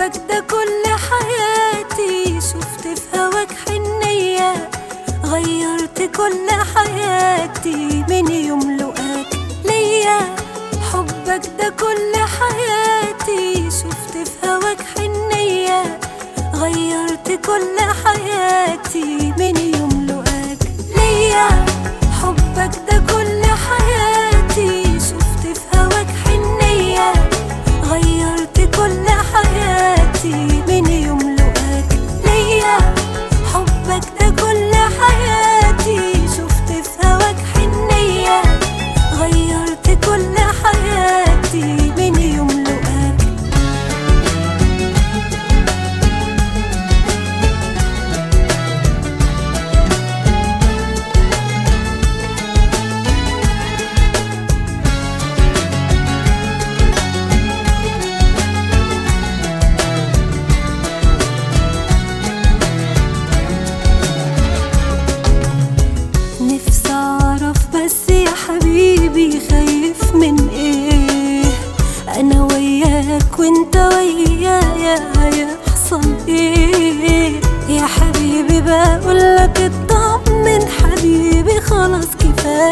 حبك ده كل حياتي شفت في هواك حنية غيرت كل حياتي من يوم لقاك ليا حبك ده كل حياتي شفت في هواك حنية غيرت كل حياتي من يوم لقاك ليا حبك ده كل حياتي شفت في هواك حنية غيرت كل حياتي من يوم لقاك ليا حبك ده كل حياتي شفت في هواك حنية غيرت كل حياتي من يوم لقاك نفسي اعرف بس يا حبيبي خايف من ايه انا وياك وانت ويايا هيحصل ايه يا حبيبي بقولك اطمن حبيبي خلاص كفايه